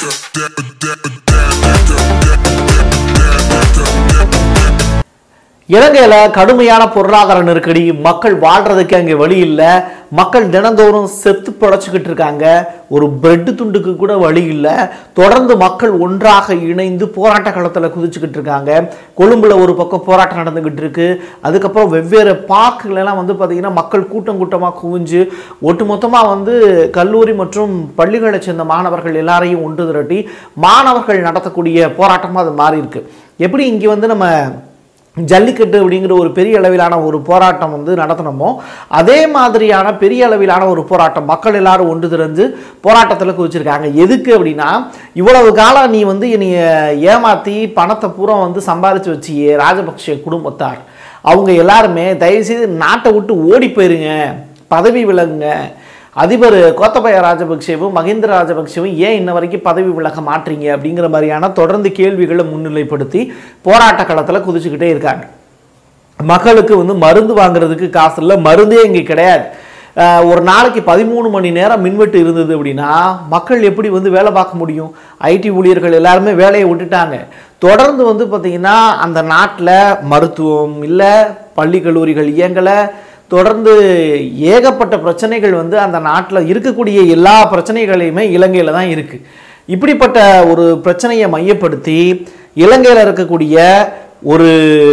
இலங்கையில கடுமையான பொருளாதார நெருக்கடி மக்கள் வாழ்றதுக்கு அங்கே வழி இல்லை மக்கள் தினந்தோறும் செத்து பிழைச்சிக்கிட்டு இருக்காங்க ஒரு பிரெட் துண்டுக்கு கூட வழி இல்லை தொடர்ந்து மக்கள் ஒன்றாக இணைந்து போராட்ட களத்தில் குதிச்சுக்கிட்டு இருக்காங்க கொழும்புல ஒரு பக்கம் போராட்டம் நடந்துகிட்டு இருக்கு அதுக்கப்புறம் வெவ்வேறு பார்க்குகள் எல்லாம் வந்து பார்த்தீங்கன்னா மக்கள் கூட்டம் கூட்டமாக குவிஞ்சு ஒட்டுமொத்தமாக வந்து கல்லூரி மற்றும் பள்ளிகளை சேர்ந்த மாணவர்கள் எல்லாரையும் ஒன்று திரட்டி மாணவர்கள் நடத்தக்கூடிய போராட்டமாக அது மாறி இருக்கு எப்படி இங்கே வந்து நம்ம ஜல்லிக்கட்டு அப்படிங்கிற ஒரு பெரிய அளவிலான ஒரு போராட்டம் வந்து நடத்தினோமோ அதே மாதிரியான பெரிய அளவிலான ஒரு போராட்டம் மக்கள் எல்லாரும் ஒன்று திரண்டு போராட்டத்தில் குதிச்சிருக்காங்க எதுக்கு அப்படின்னா இவ்வளவு காலம் நீ வந்து என்னைய ஏமாற்றி பணத்தை பூரா வந்து சம்பாதிச்சு வச்சியே ராஜபக்ஷ குடும்பத்தார் அவங்க எல்லாருமே தயவுசெய்து நாட்டை விட்டு ஓடி போயிருங்க பதவி விலகுங்க அதிபர் கோத்தபய ராஜபக்சேவும் மஹிந்த ராஜபக்சேவும் ஏன் இன்ன வரைக்கும் பதவி விலக மாற்றீங்க அப்படிங்கிற மாதிரியான தொடர்ந்து கேள்விகளை முன்னிலைப்படுத்தி போராட்ட களத்தில் குதிச்சுக்கிட்டே இருக்காங்க மக்களுக்கு வந்து மருந்து வாங்குறதுக்கு காசு இல்லை மருந்தே இங்கே கிடையாது அஹ் ஒரு நாளைக்கு பதிமூணு மணி நேரம் மின்வெட்டு இருந்தது அப்படின்னா மக்கள் எப்படி வந்து வேலை பார்க்க முடியும் ஐடி ஊழியர்கள் எல்லாருமே வேலையை விட்டுட்டாங்க தொடர்ந்து வந்து பார்த்திங்கன்னா அந்த நாட்டில் மருத்துவம் இல்லை பள்ளி கல்லூரிகள் இயங்கலை தொடர்ந்து ஏகப்பட்ட பிரச்சனைகள் வந்து அந்த நாட்டில் இருக்கக்கூடிய எல்லா பிரச்சனைகளையுமே இலங்கையில் தான் இருக்குது இப்படிப்பட்ட ஒரு பிரச்சனையை மையப்படுத்தி இலங்கையில் இருக்கக்கூடிய ஒரு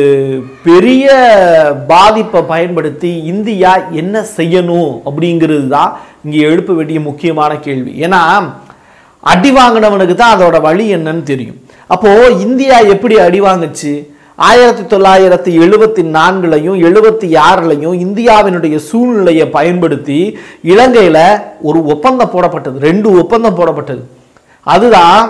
பெரிய பாதிப்பை பயன்படுத்தி இந்தியா என்ன செய்யணும் அப்படிங்கிறது தான் இங்கே எழுப்ப வேண்டிய முக்கியமான கேள்வி ஏன்னா அடி வாங்கினவனுக்கு தான் அதோட வழி என்னன்னு தெரியும் அப்போ இந்தியா எப்படி அடி வாங்குச்சு ஆயிரத்தி தொள்ளாயிரத்தி எழுபத்தி நான்குலையும் எழுபத்தி ஆறுலையும் இந்தியாவினுடைய சூழ்நிலையை பயன்படுத்தி இலங்கையில் ஒரு ஒப்பந்தம் போடப்பட்டது ரெண்டு ஒப்பந்தம் போடப்பட்டது அதுதான்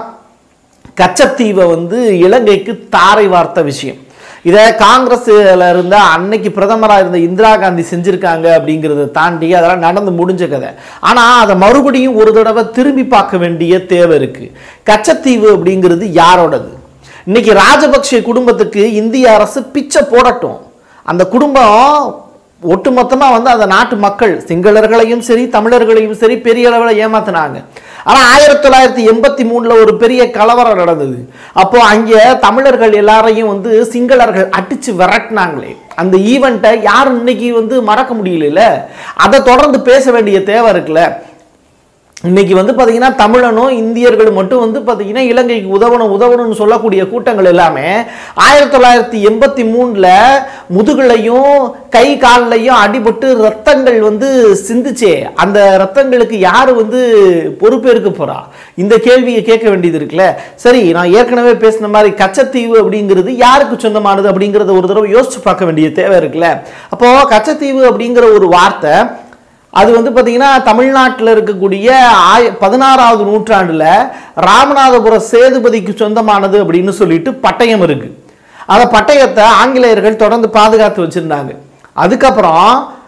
கச்சத்தீவை வந்து இலங்கைக்கு தாரை வார்த்த விஷயம் இதை காங்கிரஸ்ல இருந்த அன்னைக்கு பிரதமராக இருந்த இந்திரா காந்தி செஞ்சிருக்காங்க அப்படிங்கிறத தாண்டி அதெல்லாம் நடந்து முடிஞ்ச கதை ஆனால் அதை மறுபடியும் ஒரு தடவை திரும்பி பார்க்க வேண்டிய தேவை இருக்கு கச்சத்தீவு அப்படிங்கிறது யாரோடது இன்னைக்கு ராஜபக்ஷ குடும்பத்துக்கு இந்திய அரசு பிச்சை போடட்டும் அந்த குடும்பம் ஒட்டுமொத்தமாக வந்து அந்த நாட்டு மக்கள் சிங்களர்களையும் சரி தமிழர்களையும் சரி பெரிய அளவில் ஏமாத்தினாங்க ஆனால் ஆயிரத்தி தொள்ளாயிரத்தி எண்பத்தி மூணில் ஒரு பெரிய கலவரம் நடந்தது அப்போ அங்கே தமிழர்கள் எல்லாரையும் வந்து சிங்களர்கள் அடிச்சு விரட்டினாங்களே அந்த ஈவெண்ட்டை யாரும் இன்னைக்கு வந்து மறக்க முடியல அதை தொடர்ந்து பேச வேண்டிய தேவை இருக்குல்ல இன்னைக்கு வந்து பார்த்தீங்கன்னா தமிழனும் இந்தியர்கள் மட்டும் வந்து பார்த்தீங்கன்னா இலங்கைக்கு உதவணும் உதவணும்னு சொல்லக்கூடிய கூட்டங்கள் எல்லாமே ஆயிரத்தி தொள்ளாயிரத்தி எண்பத்தி மூணில் முதுகுலையும் கை கால்லையும் அடிபட்டு ரத்தங்கள் வந்து சிந்துச்சே அந்த ரத்தங்களுக்கு யார் வந்து பொறுப்பேற்க போறா இந்த கேள்வியை கேட்க வேண்டியது இருக்குல்ல சரி நான் ஏற்கனவே பேசின மாதிரி கச்சத்தீவு அப்படிங்கிறது யாருக்கு சொந்தமானது அப்படிங்கிறத ஒரு தடவை யோசிச்சு பார்க்க வேண்டிய தேவை இருக்குல்ல அப்போ கச்சத்தீவு அப்படிங்கிற ஒரு வார்த்தை அது வந்து பார்த்தீங்கன்னா தமிழ்நாட்டில் இருக்கக்கூடிய ஆய பதினாறாவது நூற்றாண்டில் ராமநாதபுர சேதுபதிக்கு சொந்தமானது அப்படின்னு சொல்லிட்டு பட்டயம் இருக்கு அந்த பட்டயத்தை ஆங்கிலேயர்கள் தொடர்ந்து பாதுகாத்து வச்சிருந்தாங்க அதுக்கப்புறம்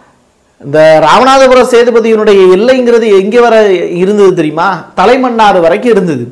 இந்த ராமநாதபுர சேதுபதியினுடைய எல்லைங்கிறது எங்கே வர இருந்தது தெரியுமா தலைமன்னாறு வரைக்கும் இருந்தது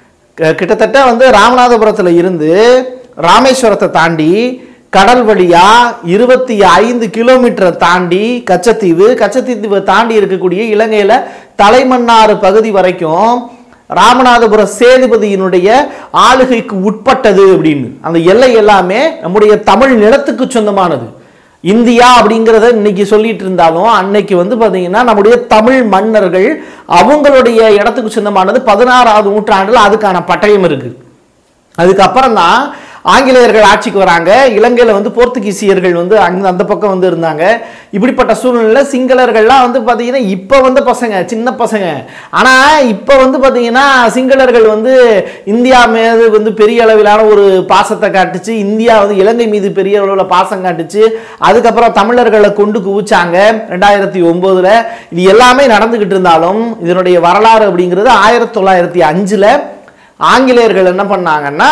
க- கிட்டத்தட்ட வந்து ராமநாதபுரத்தில் இருந்து ராமேஸ்வரத்தை தாண்டி கடல் வழியா இருபத்தி ஐந்து கிலோமீட்டரை தாண்டி கச்சத்தீவு கச்சத்தீவை தாண்டி இருக்கக்கூடிய இலங்கையில தலைமன்னாறு பகுதி வரைக்கும் ராமநாதபுர சேதுபதியினுடைய ஆளுகைக்கு உட்பட்டது அப்படின்னு அந்த எல்லை எல்லாமே நம்முடைய தமிழ் நிலத்துக்கு சொந்தமானது இந்தியா அப்படிங்கிறத இன்னைக்கு சொல்லிட்டு இருந்தாலும் அன்னைக்கு வந்து பாத்தீங்கன்னா நம்முடைய தமிழ் மன்னர்கள் அவங்களுடைய இடத்துக்கு சொந்தமானது பதினாறாவது நூற்றாண்டுல அதுக்கான பட்டயம் இருக்கு அதுக்கப்புறம் தான் ஆங்கிலேயர்கள் ஆட்சிக்கு வராங்க இலங்கையில் வந்து போர்த்துகீசியர்கள் வந்து அங்க அந்த பக்கம் வந்து இருந்தாங்க இப்படிப்பட்ட சூழ்நிலையில் சிங்களர்கள்லாம் வந்து பார்த்தீங்கன்னா இப்போ வந்து பசங்க சின்ன பசங்க ஆனால் இப்போ வந்து பார்த்தீங்கன்னா சிங்களர்கள் வந்து இந்தியா மீது வந்து பெரிய அளவிலான ஒரு பாசத்தை காட்டுச்சு இந்தியா வந்து இலங்கை மீது பெரிய அளவில் பாசம் காட்டுச்சு அதுக்கப்புறம் தமிழர்களை கொண்டு குவிச்சாங்க ரெண்டாயிரத்தி ஒம்போதுல இது எல்லாமே நடந்துகிட்டு இருந்தாலும் இதனுடைய வரலாறு அப்படிங்கிறது ஆயிரத்தி தொள்ளாயிரத்தி அஞ்சில் ஆங்கிலேயர்கள் என்ன பண்ணாங்கன்னா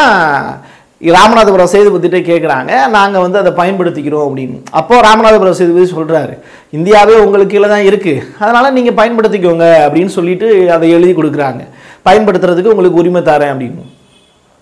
ராமநாதபுரம் சேதுபதிட்டே கேட்குறாங்க நாங்கள் வந்து அதை பயன்படுத்திக்கிறோம் அப்படின்னு அப்போ ராமநாதபுரம் சேதுபதி சொல்கிறாரு இந்தியாவே உங்களுக்கு கீழே தான் இருக்குது அதனால் நீங்கள் பயன்படுத்திக்கோங்க அப்படின்னு சொல்லிட்டு அதை எழுதி கொடுக்குறாங்க பயன்படுத்துறதுக்கு உங்களுக்கு உரிமை தரேன் அப்படின்னு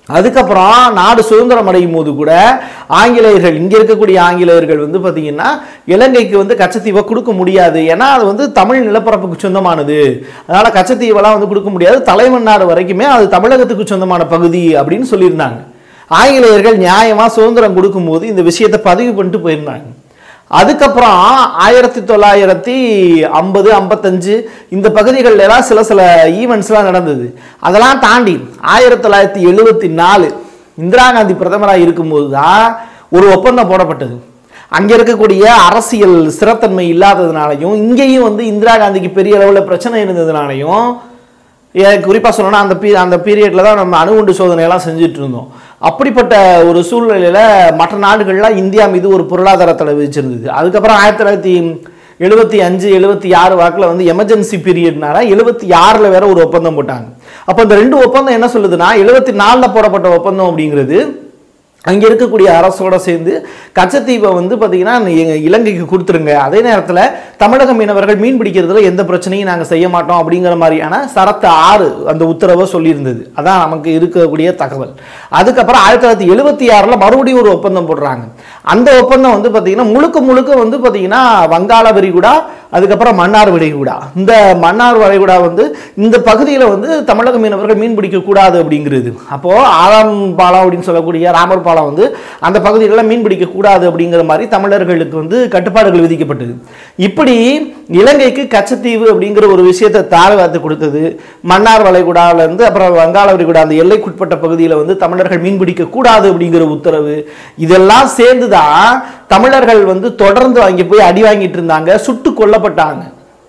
அதுக்கப்புறம் நாடு சுதந்திரம் அடையும் போது கூட ஆங்கிலேயர்கள் இங்க இருக்கக்கூடிய ஆங்கிலேயர்கள் வந்து பாத்தீங்கன்னா இலங்கைக்கு வந்து கச்சத்தீவை கொடுக்க முடியாது ஏன்னா அது வந்து தமிழ் நிலப்பரப்புக்கு சொந்தமானது அதனால கச்சத்தீவெல்லாம் வந்து கொடுக்க முடியாது தலைமன்னாடு வரைக்குமே அது தமிழகத்துக்கு சொந்தமான பகுதி அப்படின்னு சொல்லியிருந்தாங்க ஆங்கிலேயர்கள் நியாயமா சுதந்திரம் கொடுக்கும்போது இந்த விஷயத்தை பதிவு பண்ணிட்டு போயிருந்தாங்க அதுக்கப்புறம் ஆயிரத்தி தொள்ளாயிரத்தி ஐம்பது ஐம்பத்தஞ்சு இந்த பகுதிகளில் எல்லாம் சில சில ஈவெண்ட்ஸ்லாம் நடந்தது அதெல்லாம் தாண்டி ஆயிரத்தி தொள்ளாயிரத்தி எழுபத்தி நாலு இந்திரா காந்தி பிரதமராக இருக்கும்போது தான் ஒரு ஒப்பந்தம் போடப்பட்டது அங்கே இருக்கக்கூடிய அரசியல் ஸ்திரத்தன்மை இல்லாததுனாலையும் இங்கேயும் வந்து இந்திரா காந்திக்கு பெரிய அளவில் பிரச்சனை இருந்ததுனாலையும் குறிப்பாக சொல்லணும்னா அந்த பீ அந்த பீரியடில் தான் நம்ம அணுகுண்டு சோதனையெல்லாம் செஞ்சுட்டு இருந்தோம் அப்படிப்பட்ட ஒரு சூழ்நிலையில் மற்ற நாடுகள்லாம் இந்தியா மீது ஒரு பொருளாதார தடை விதிச்சிருந்தது அதுக்கப்புறம் ஆயிரத்தி தொள்ளாயிரத்தி எழுபத்தி அஞ்சு எழுபத்தி ஆறு வாக்கில் வந்து எமர்ஜென்சி பீரியட்னால எழுபத்தி ஆறில் வேற ஒரு ஒப்பந்தம் போட்டாங்க அப்போ இந்த ரெண்டு ஒப்பந்தம் என்ன சொல்லுதுன்னா எழுபத்தி நாலில் போடப்பட்ட ஒப்பந்தம் அப்படிங்கிறது அங்கே இருக்கக்கூடிய அரசோட சேர்ந்து கச்சத்தீவை வந்து பார்த்தீங்கன்னா எங்க இலங்கைக்கு கொடுத்துருங்க அதே நேரத்தில் தமிழக மீனவர்கள் மீன் பிடிக்கிறதுல எந்த பிரச்சனையும் நாங்கள் செய்ய மாட்டோம் அப்படிங்கிற மாதிரியான சரத்து ஆறு அந்த உத்தரவை சொல்லியிருந்தது அதான் நமக்கு இருக்கக்கூடிய தகவல் அதுக்கப்புறம் ஆயிரத்தி தொள்ளாயிரத்தி எழுபத்தி ஆறில் மறுபடியும் ஒரு ஒப்பந்தம் போடுறாங்க அந்த ஒப்பந்தம் வந்து பார்த்தீங்கன்னா முழுக்க முழுக்க வந்து பார்த்தீங்கன்னா வங்காள விரிகுடா அதுக்கப்புறம் மன்னார் விரிகுடா இந்த மன்னார் வளைகுடா வந்து இந்த பகுதியில் வந்து தமிழக மீனவர்கள் மீன் பிடிக்கக்கூடாது அப்படிங்கிறது அப்போது ஆறாம் பாலம் அப்படின்னு சொல்லக்கூடிய ராமர் பாலம் வந்து அந்த பகுதிகளெல்லாம் மீன் பிடிக்கக்கூடாது அப்படிங்கிற மாதிரி தமிழர்களுக்கு வந்து கட்டுப்பாடுகள் விதிக்கப்பட்டது இப்படி இலங்கைக்கு கச்சத்தீவு அப்படிங்கிற ஒரு விஷயத்தை தாழ்வாத்து கொடுத்தது மன்னார் வளைகுடால இருந்து அப்புறம் வங்காள விரிகுடா அந்த எல்லைக்குட்பட்ட பகுதியில் வந்து தமிழர்கள் மீன் பிடிக்கக்கூடாது அப்படிங்கிற உத்தரவு இதெல்லாம் சேர்ந்து தான் தமிழர்கள் வந்து தொடர்ந்து அங்கே போய் அடி வாங்கிட்டு இருந்தாங்க சுட்டு கொல்லப்பட்டாங்க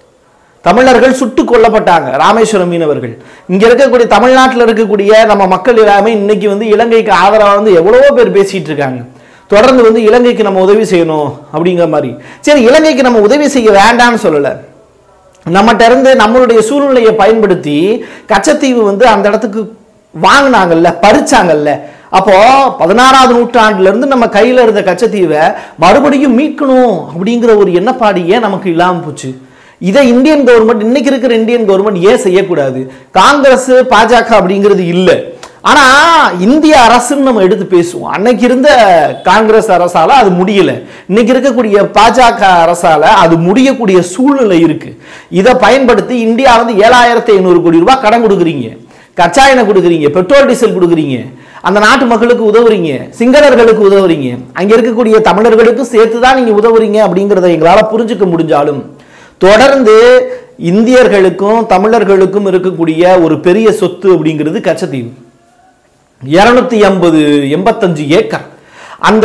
தமிழர்கள் சுட்டு கொல்லப்பட்டாங்க ராமேஸ்வரம் மீனவர்கள் இங்க இருக்கக்கூடிய தமிழ்நாட்டில் இருக்கக்கூடிய நம்ம மக்கள் எல்லாமே இன்னைக்கு வந்து இலங்கைக்கு ஆதரவாக வந்து எவ்வளவோ பேர் பேசிட்டு இருக்காங்க தொடர்ந்து வந்து இலங்கைக்கு நம்ம உதவி செய்யணும் அப்படிங்கிற மாதிரி சரி இலங்கைக்கு நம்ம உதவி செய்ய வேண்டாம்னு சொல்லலை நம்மகிட்ட இருந்து நம்மளுடைய சூழ்நிலையை பயன்படுத்தி கச்சத்தீவு வந்து அந்த இடத்துக்கு வாங்கினாங்கல்ல பறிச்சாங்கல்ல அப்போ பதினாறாவது நூற்றாண்டுல இருந்து நம்ம கையில இருந்த கச்சத்தீவை மறுபடியும் மீட்கணும் அப்படிங்கிற ஒரு எண்ணப்பாடு ஏன் நமக்கு இல்லாம போச்சு இதை இந்தியன் கவர்மெண்ட் இன்னைக்கு இருக்கிற இந்தியன் கவர்மெண்ட் ஏன் செய்யக்கூடாது காங்கிரஸ் பாஜக அப்படிங்கிறது இல்லை ஆனா இந்திய அரசுன்னு நம்ம எடுத்து பேசுவோம் அன்னைக்கு இருந்த காங்கிரஸ் அரசால அது முடியல இன்னைக்கு இருக்கக்கூடிய பாஜக அரசால அது முடியக்கூடிய சூழ்நிலை இருக்கு இதை பயன்படுத்தி இந்தியா வந்து ஏழாயிரத்தி ஐநூறு கோடி ரூபாய் கடன் கொடுக்குறீங்க கச்சா எண்ணெய் கொடுக்குறீங்க பெட்ரோல் டீசல் கொடுக்குறீங்க அந்த நாட்டு மக்களுக்கு உதவுறீங்க சிங்களர்களுக்கு உதவுறீங்க அங்க இருக்கக்கூடிய தமிழர்களுக்கும் சேர்த்து தான் நீங்க உதவுறீங்க அப்படிங்கிறத எங்களால புரிஞ்சுக்க முடிஞ்சாலும் தொடர்ந்து இந்தியர்களுக்கும் தமிழர்களுக்கும் இருக்கக்கூடிய ஒரு பெரிய சொத்து அப்படிங்கிறது கச்சத்தீவு இருநூத்தி எண்பது எண்பத்தஞ்சு ஏக்கர் அந்த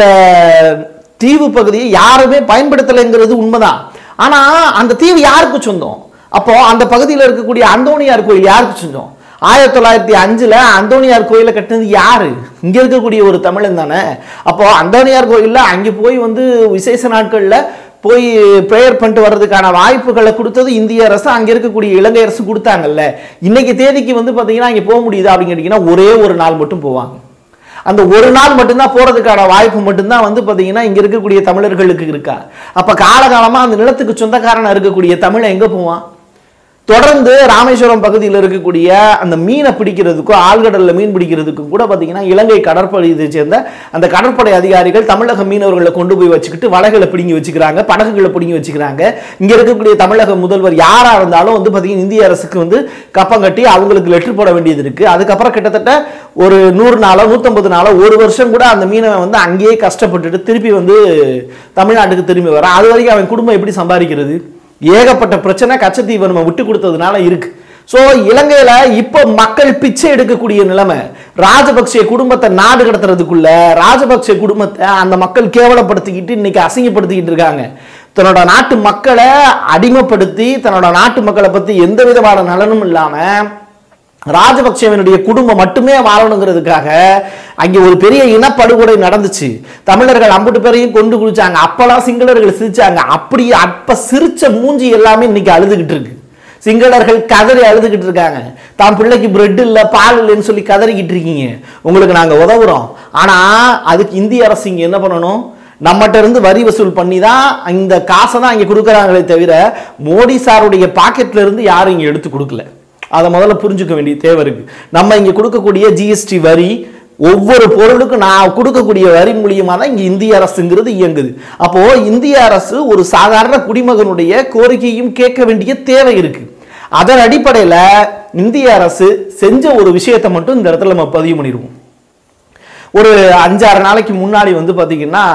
தீவு பகுதியை யாருமே பயன்படுத்தலைங்கிறது உண்மைதான் ஆனா அந்த தீவு யாருக்கு சொந்தம் அப்போ அந்த பகுதியில் இருக்கக்கூடிய அந்தோணியார் கோயில் யாருக்கு சொந்தம் ஆயிரத்தி தொள்ளாயிரத்தி அஞ்சுல அந்தோணியார் கோயிலை கட்டினது யாரு இங்க இருக்கக்கூடிய ஒரு தமிழன் தானே அப்போ அந்தோணியார் கோயில்ல அங்கே போய் வந்து விசேஷ நாட்கள்ல போய் ப்ரேயர் பண்ணிட்டு வர்றதுக்கான வாய்ப்புகளை கொடுத்தது இந்திய அரசு அங்க இருக்கக்கூடிய இலங்கை அரசு கொடுத்தாங்கல்ல இன்னைக்கு தேதிக்கு வந்து பாத்தீங்கன்னா அங்க போக முடியுதா அப்படின்னு கேட்டீங்கன்னா ஒரே ஒரு நாள் மட்டும் போவாங்க அந்த ஒரு நாள் மட்டும்தான் போறதுக்கான வாய்ப்பு மட்டும்தான் வந்து பாத்தீங்கன்னா இங்க இருக்கக்கூடிய தமிழர்களுக்கு இருக்கா அப்ப காலகாலமா அந்த நிலத்துக்கு சொந்தக்காரனா இருக்கக்கூடிய தமிழன் எங்க போவான் தொடர்ந்து ராமேஸ்வரம் பகுதியில் இருக்கக்கூடிய அந்த மீனை பிடிக்கிறதுக்கும் ஆழ்கடல்ல மீன் பிடிக்கிறதுக்கும் கூட பார்த்தீங்கன்னா இலங்கை கடற்படையை சேர்ந்த அந்த கடற்படை அதிகாரிகள் தமிழக மீனவர்களை கொண்டு போய் வச்சுக்கிட்டு வலைகளை பிடுங்கி வச்சுக்கிறாங்க படகுகளை பிடுங்கி வச்சுக்கிறாங்க இங்க இருக்கக்கூடிய தமிழக முதல்வர் யாரா இருந்தாலும் வந்து பார்த்தீங்கன்னா இந்திய அரசுக்கு வந்து கப்பம் கட்டி அவங்களுக்கு லெட்டர் போட வேண்டியது இருக்கு அதுக்கப்புறம் கிட்டத்தட்ட ஒரு நூறு நாளோ நூற்றம்பது நாளோ ஒரு வருஷம் கூட அந்த மீனவன் வந்து அங்கேயே கஷ்டப்பட்டுட்டு திருப்பி வந்து தமிழ்நாட்டுக்கு திரும்பி வரான் அது வரைக்கும் அவன் குடும்பம் எப்படி சம்பாதிக்கிறது ஏகப்பட்ட பிரச்சனை கச்சத்தீவை நம்ம விட்டு கொடுத்ததுனால இருக்கு ஸோ இலங்கையில இப்போ மக்கள் பிச்சை எடுக்கக்கூடிய நிலைமை ராஜபக்சே குடும்பத்தை நாடு கடத்துறதுக்குள்ள ராஜபக்சே குடும்பத்தை அந்த மக்கள் கேவலப்படுத்திக்கிட்டு இன்னைக்கு அசிங்கப்படுத்திக்கிட்டு இருக்காங்க தன்னோட நாட்டு மக்களை அடிமைப்படுத்தி தன்னோட நாட்டு மக்களை பத்தி எந்த விதமான நலனும் இல்லாம ராஜபக்சேவனுடைய குடும்பம் மட்டுமே வாழணுங்கிறதுக்காக அங்கே ஒரு பெரிய இனப்படுகொலை நடந்துச்சு தமிழர்கள் அம்புட்டு பேரையும் கொண்டு குடிச்சாங்க அப்பெல்லாம் சிங்களர்கள் சிரிச்சாங்க அப்படி அப்ப சிரிச்ச மூஞ்சி எல்லாமே இன்னைக்கு அழுதுகிட்டு இருக்கு சிங்களர்கள் கதறி அழுதுகிட்டு இருக்காங்க தான் பிள்ளைக்கு பிரெட் இல்லை பால் இல்லைன்னு சொல்லி கதறிக்கிட்டு இருக்கீங்க உங்களுக்கு நாங்கள் உதவுறோம் ஆனால் அதுக்கு இந்திய அரசு இங்கே என்ன பண்ணணும் நம்மகிட்ட இருந்து வரி வசூல் பண்ணி தான் இந்த காசை தான் இங்கே கொடுக்குறாங்களே தவிர மோடி சாருடைய பாக்கெட்ல இருந்து யாரும் இங்கே எடுத்து கொடுக்கல அதை முதல்ல புரிஞ்சுக்க வேண்டிய தேவை இருக்கு நம்ம இங்கே கொடுக்கக்கூடிய ஜிஎஸ்டி வரி ஒவ்வொரு பொருளுக்கும் நான் கொடுக்கக்கூடிய வரி மூலியமா தான் இங்க இந்திய அரசுங்கிறது இயங்குது அப்போ இந்திய அரசு ஒரு சாதாரண குடிமகனுடைய கோரிக்கையும் கேட்க வேண்டிய தேவை இருக்கு அதன் அடிப்படையில் இந்திய அரசு செஞ்ச ஒரு விஷயத்தை மட்டும் இந்த இடத்துல நம்ம பதிவு பண்ணிடுவோம் ஒரு அஞ்சாறு நாளைக்கு முன்னாடி வந்து பார்த்தீங்கன்னா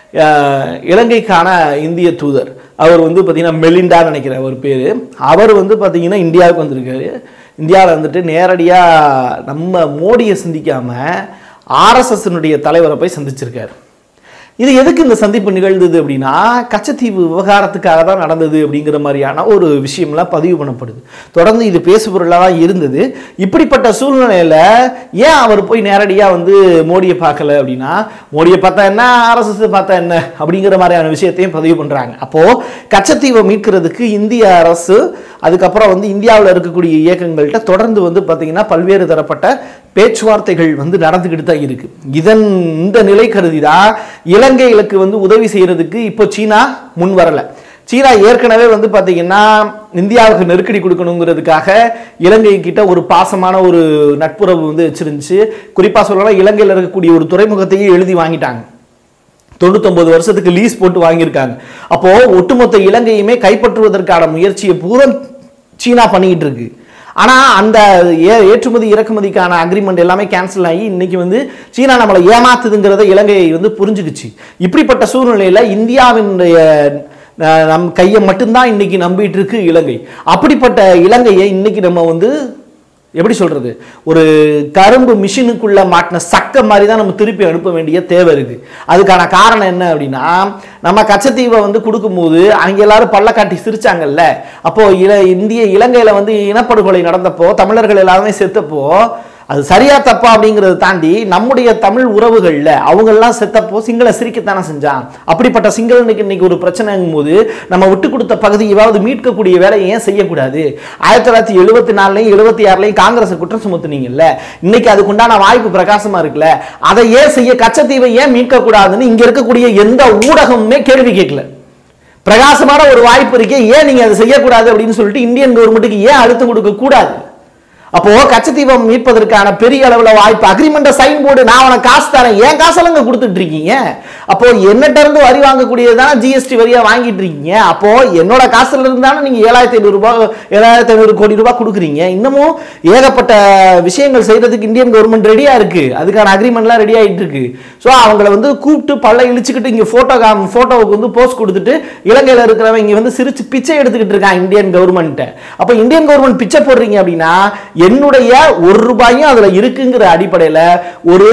அஹ், இலங்கைக்கான இந்திய தூதர் அவர் வந்து பார்த்தீங்கன்னா மெலிண்டான்னு நினைக்கிற ஒரு பேர் அவர் வந்து பார்த்தீங்கன்னா இந்தியாவுக்கு வந்திருக்காரு இந்தியாவில் வந்துட்டு நேரடியாக நம்ம மோடியை சிந்திக்காமல் ஆர்எஸ்எஸ்னுடைய தலைவரை போய் சந்திச்சிருக்காரு இது எதுக்கு இந்த சந்திப்பு நிகழ்ந்தது அப்படின்னா கச்சத்தீவு விவகாரத்துக்காக தான் நடந்தது அப்படிங்கிற மாதிரியான ஒரு விஷயம்லாம் பதிவு பண்ணப்படுது தொடர்ந்து இது பேசுபொருளாக தான் இருந்தது இப்படிப்பட்ட சூழ்நிலையில் ஏன் அவர் போய் நேரடியாக வந்து மோடியை பார்க்கல அப்படின்னா மோடியை பார்த்தா என்ன ஆர்எஸ்எஸ் பார்த்தா என்ன அப்படிங்கிற மாதிரியான விஷயத்தையும் பதிவு பண்ணுறாங்க அப்போது கச்சத்தீவை மீட்கிறதுக்கு இந்திய அரசு அதுக்கப்புறம் வந்து இந்தியாவில் இருக்கக்கூடிய இயக்கங்கள்கிட்ட தொடர்ந்து வந்து பார்த்தீங்கன்னா பல்வேறு தரப்பட்ட பேச்சுவார்த்தைகள் வந்து நடந்துக்கிட்டு தான் இருக்கு இதன் இந்த நிலை கருதி தான் இலங்கைகளுக்கு வந்து உதவி செய்யறதுக்கு இப்போ சீனா முன் வரல சீனா ஏற்கனவே வந்து பார்த்தீங்கன்னா இந்தியாவுக்கு நெருக்கடி கொடுக்கணுங்கிறதுக்காக இலங்கை கிட்ட ஒரு பாசமான ஒரு நட்புறவு வந்து வச்சிருந்துச்சு குறிப்பாக சொல்லலாம் இலங்கையில் இருக்கக்கூடிய ஒரு துறைமுகத்தையே எழுதி வாங்கிட்டாங்க தொண்ணூத்தொன்பது வருஷத்துக்கு லீஸ் போட்டு வாங்கியிருக்காங்க அப்போ ஒட்டுமொத்த இலங்கையுமே கைப்பற்றுவதற்கான முயற்சியை பூரா சீனா பண்ணிக்கிட்டு இருக்கு ஆனா அந்த ஏ- ஏற்றுமதி இறக்குமதிக்கான அக்ரிமெண்ட் எல்லாமே கேன்சல் ஆகி இன்னைக்கு வந்து சீனா நம்மளை ஏமாத்துதுங்கிறத இலங்கை வந்து புரிஞ்சுக்குச்சு இப்படிப்பட்ட சூழ்நிலையில இந்தியாவினுடைய அஹ், நம் கையை மட்டும்தான் இன்னைக்கு நம்பிட்டு இருக்கு இலங்கை அப்படிப்பட்ட இலங்கையை இன்னைக்கு நம்ம வந்து எப்படி சொல்றது ஒரு கரும்பு மிஷினுக்குள்ள மாட்டின சக்க மாதிரி தான் நம்ம திருப்பி அனுப்ப வேண்டிய தேவை இருக்கு அதுக்கான காரணம் என்ன அப்படின்னா நம்ம கச்சத்தீவை வந்து கொடுக்கும்போது அங்க எல்லாரும் பல்ல காட்டி சிரிச்சாங்கல்ல அப்போ இல இந்திய இலங்கையில வந்து இனப்படுகொலை நடந்தப்போ தமிழர்கள் எல்லாருமே செத்தப்போ அது சரியா தப்பா அப்படிங்கிறத தாண்டி நம்முடைய தமிழ் உறவுகள்ல அவங்கெல்லாம் செத்தப்போ சிங்கள சிரிக்கத்தானே செஞ்சான் அப்படிப்பட்ட சிங்களனுக்கு இன்னைக்கு ஒரு பிரச்சனைங்கும் போது நம்ம விட்டு கொடுத்த பகுதியாவது மீட்கக்கூடிய வேலையை ஏன் செய்யக்கூடாது ஆயிரத்தி தொள்ளாயிரத்தி எழுபத்தி நாலுலையும் எழுபத்தி ஆறுலையும் காங்கிரஸ் குற்றம் சுமத்துனீங்கல்ல இன்னைக்கு அதுக்குண்டான வாய்ப்பு பிரகாசமா இருக்குல்ல அதை ஏன் செய்ய கச்சத்தீவை ஏன் மீட்க கூடாதுன்னு இங்க இருக்கக்கூடிய எந்த ஊடகமுமே கேள்வி கேட்கல பிரகாசமான ஒரு வாய்ப்பு இருக்கே ஏன் நீங்க அதை செய்யக்கூடாது அப்படின்னு சொல்லிட்டு இந்தியன் கவர்மெண்ட்டுக்கு ஏன் அழுத்தம் கொடுக்க கூடாது அப்போ கச்சத்தீபம் மீட்பதற்கான பெரிய அளவுல வாய்ப்பு அக்ரிமெண்ட சைன் போர்டு நான் உனக்கு காசு தரேன் ஏன் காசெல்லாம் இங்க கொடுத்துட்டு இருக்கீங்க அப்போ என்னட்ட இருந்து வரி வாங்கக்கூடியது தானே ஜிஎஸ்டி வரியா வாங்கிட்டு இருக்கீங்க அப்போ என்னோட காசுல இருந்து தானே நீங்க ஏழாயிரத்தி ஐநூறு ரூபாய் ஏழாயிரத்தி ஐநூறு கோடி ரூபாய் கொடுக்குறீங்க இன்னமும் ஏகப்பட்ட விஷயங்கள் செய்யறதுக்கு இந்தியன் கவர்மெண்ட் ரெடியா இருக்கு அதுக்கான அக்ரிமெண்ட்லாம் ரெடி ஆயிட்டு இருக்கு ஸோ அவங்கள வந்து கூப்பிட்டு பல்ல இழிச்சுக்கிட்டு இங்க போட்டோ போட்டோவுக்கு வந்து போஸ்ட் கொடுத்துட்டு இலங்கையில இருக்கிறவங்க இங்க வந்து சிரிச்சு பிச்சை எடுத்துக்கிட்டு இருக்கான் இந்தியன் கவர்மெண்ட் அப்ப இந்தியன் கவர்மெண்ட் பிச்சை போடுறீங்க அப்படின்னா என்னுடைய ஒரு ரூபாயும் அதுல இருக்குங்கிற அடிப்படையில ஒரு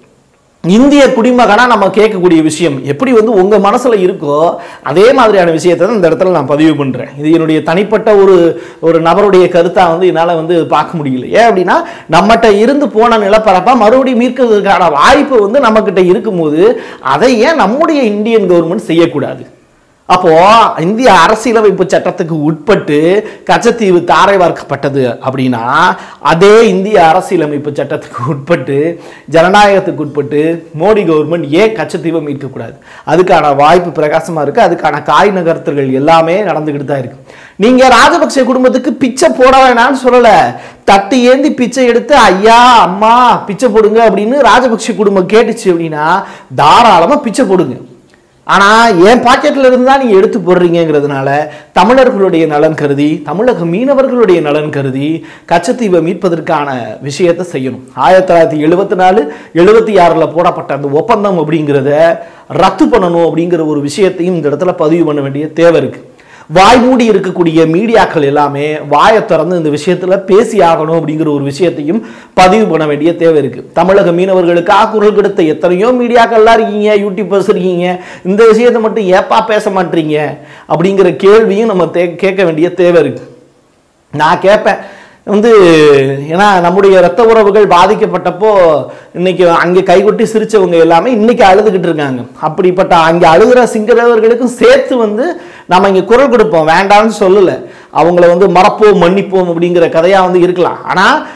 இந்திய குடிமகனா நம்ம கேட்கக்கூடிய விஷயம் எப்படி வந்து உங்க மனசுல இருக்கோ அதே மாதிரியான விஷயத்தை தான் இந்த இடத்துல நான் பதிவு பண்றேன் இது என்னுடைய தனிப்பட்ட ஒரு ஒரு நபருடைய கருத்தா வந்து என்னால வந்து பார்க்க முடியல ஏன் அப்படின்னா நம்மகிட்ட இருந்து போன நிலப்பரப்பா மறுபடியும் மீட்கிறதுக்கான வாய்ப்பு வந்து நம்ம கிட்ட இருக்கும்போது அதை ஏன் நம்முடைய இந்தியன் கவர்மெண்ட் செய்யக்கூடாது அப்போ இந்திய அரசியலமைப்பு சட்டத்துக்கு உட்பட்டு கச்சத்தீவு தாரை வார்க்கப்பட்டது அப்படின்னா அதே இந்திய அரசியலமைப்பு சட்டத்துக்கு உட்பட்டு ஜனநாயகத்துக்கு உட்பட்டு மோடி கவர்மெண்ட் ஏன் கச்சத்தீவை மீட்கக்கூடாது அதுக்கான வாய்ப்பு பிரகாசமா இருக்கு அதுக்கான காய் நகர்த்தல்கள் எல்லாமே நடந்துக்கிட்டு தான் இருக்கு நீங்க ராஜபக்சே குடும்பத்துக்கு பிச்சை போட வேணாம்னு சொல்லல தட்டு ஏந்தி பிச்சை எடுத்து ஐயா அம்மா பிச்சை போடுங்க அப்படின்னு ராஜபக்சே குடும்பம் கேட்டுச்சு அப்படின்னா தாராளமா பிச்சை போடுங்க ஆனா என் பாக்கெட்ல இருந்து தான் நீங்க எடுத்து போடுறீங்கிறதுனால தமிழர்களுடைய நலன் கருதி தமிழக மீனவர்களுடைய நலன் கருதி கச்சத்தீவை மீட்பதற்கான விஷயத்தை செய்யணும் ஆயிரத்தி தொள்ளாயிரத்தி எழுபத்தி நாலு எழுபத்தி ஆறுல போடப்பட்ட அந்த ஒப்பந்தம் அப்படிங்கிறத ரத்து பண்ணணும் அப்படிங்கிற ஒரு விஷயத்தையும் இந்த இடத்துல பதிவு பண்ண வேண்டிய தேவை இருக்கு வாய் மூடி இருக்கக்கூடிய மீடியாக்கள் எல்லாமே வாயை திறந்து இந்த விஷயத்துல பேசி ஆகணும் அப்படிங்கிற ஒரு விஷயத்தையும் பதிவு பண்ண வேண்டிய தேவை இருக்கு தமிழக மீனவர்களுக்காக குரல் கொடுத்த எத்தனையோ மீடியாக்கள்லாம் இருக்கீங்க யூடியூபர்ஸ் இருக்கீங்க இந்த விஷயத்தை மட்டும் ஏப்பா பேச மாட்டீங்க அப்படிங்கிற கேள்வியும் நம்ம தே கேட்க வேண்டிய தேவை இருக்கு நான் கேட்பேன் வந்து ஏன்னா நம்முடைய இரத்த உறவுகள் பாதிக்கப்பட்டப்போ இன்னைக்கு அங்கே கைகொட்டி சிரிச்சவங்க எல்லாமே இன்னைக்கு அழுதுகிட்டு இருக்காங்க அப்படிப்பட்ட அங்கே அழுகிற சிங்களவர்களுக்கும் சேர்த்து வந்து நம்ம இங்கே குரல் கொடுப்போம் வேண்டாம்னு சொல்லலை அவங்கள வந்து மறப்போம் மன்னிப்போம் அப்படிங்கிற கதையாக வந்து இருக்கலாம் ஆனால்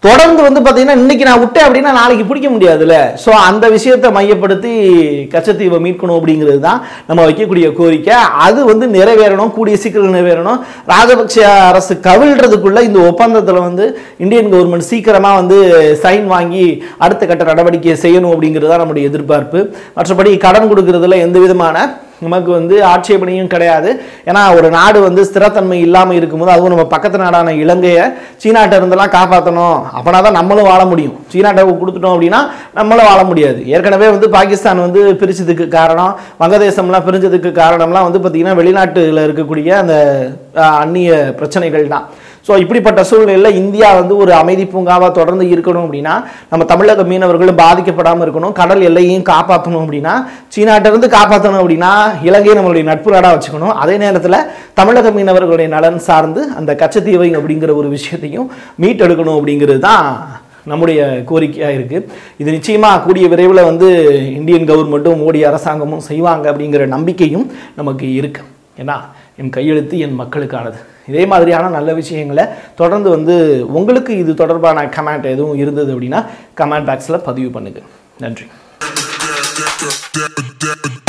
தொடர்ந்து வந்து பார்த்தீங்கன்னா இன்னைக்கு நான் விட்டேன் அப்படின்னா நாளைக்கு பிடிக்க முடியாதுல்ல ஸோ அந்த விஷயத்தை மையப்படுத்தி கச்சத்தீவை மீட்கணும் அப்படிங்கிறது தான் நம்ம வைக்கக்கூடிய கோரிக்கை அது வந்து நிறைவேறணும் கூடிய சீக்கிரம் நிறைவேறணும் ராஜபக்ஷ அரசு கவிழ்றதுக்குள்ள இந்த ஒப்பந்தத்தில் வந்து இந்தியன் கவர்மெண்ட் சீக்கிரமாக வந்து சைன் வாங்கி அடுத்த கட்ட நடவடிக்கையை செய்யணும் அப்படிங்கிறது தான் நம்முடைய எதிர்பார்ப்பு மற்றபடி கடன் கொடுக்கறதுல எந்த விதமான நமக்கு வந்து ஆட்சேபனையும் கிடையாது ஏன்னா ஒரு நாடு வந்து ஸ்திரத்தன்மை இல்லாமல் இருக்கும்போது அதுவும் நம்ம பக்கத்து நாடான இலங்கையை சீனாட்ட இருந்தெல்லாம் காப்பாற்றணும் அப்போனா தான் நம்மளும் வாழ முடியும் சீனாட்ட கொடுத்துட்டோம் அப்படின்னா நம்மளும் வாழ முடியாது ஏற்கனவே வந்து பாகிஸ்தான் வந்து பிரிச்சதுக்கு காரணம் வங்கதேசம்லாம் பிரிஞ்சதுக்கு காரணம்லாம் வந்து பார்த்திங்கன்னா வெளிநாட்டில் இருக்கக்கூடிய அந்த அஹ், அந்நிய பிரச்சனைகள் தான் ஸோ இப்படிப்பட்ட சூழ்நிலையில் இந்தியா வந்து ஒரு அமைதி பூங்காவாக தொடர்ந்து இருக்கணும் அப்படின்னா நம்ம தமிழக மீனவர்களும் பாதிக்கப்படாமல் இருக்கணும் கடல் எல்லையையும் காப்பாற்றணும் அப்படின்னா சீனாட்டிலிருந்து காப்பாற்றணும் அப்படின்னா இலங்கையை நம்மளுடைய நட்பு நாடாக வச்சுக்கணும் அதே நேரத்தில் தமிழக மீனவர்களுடைய நலன் சார்ந்து அந்த கச்சத்தீவை அப்படிங்கிற ஒரு விஷயத்தையும் மீட்டெடுக்கணும் அப்படிங்கிறது தான் நம்முடைய கோரிக்கையாக இருக்குது இது நிச்சயமாக கூடிய விரைவில் வந்து இந்தியன் கவர்மெண்ட்டும் மோடி அரசாங்கமும் செய்வாங்க அப்படிங்கிற நம்பிக்கையும் நமக்கு இருக்கு ஏன்னா என் கையெழுத்து என் மக்களுக்கானது இதே மாதிரியான நல்ல விஷயங்களை தொடர்ந்து வந்து உங்களுக்கு இது தொடர்பான கமெண்ட் எதுவும் இருந்தது அப்படின்னா கமெண்ட் பாக்ஸில் பதிவு பண்ணுங்கள் நன்றி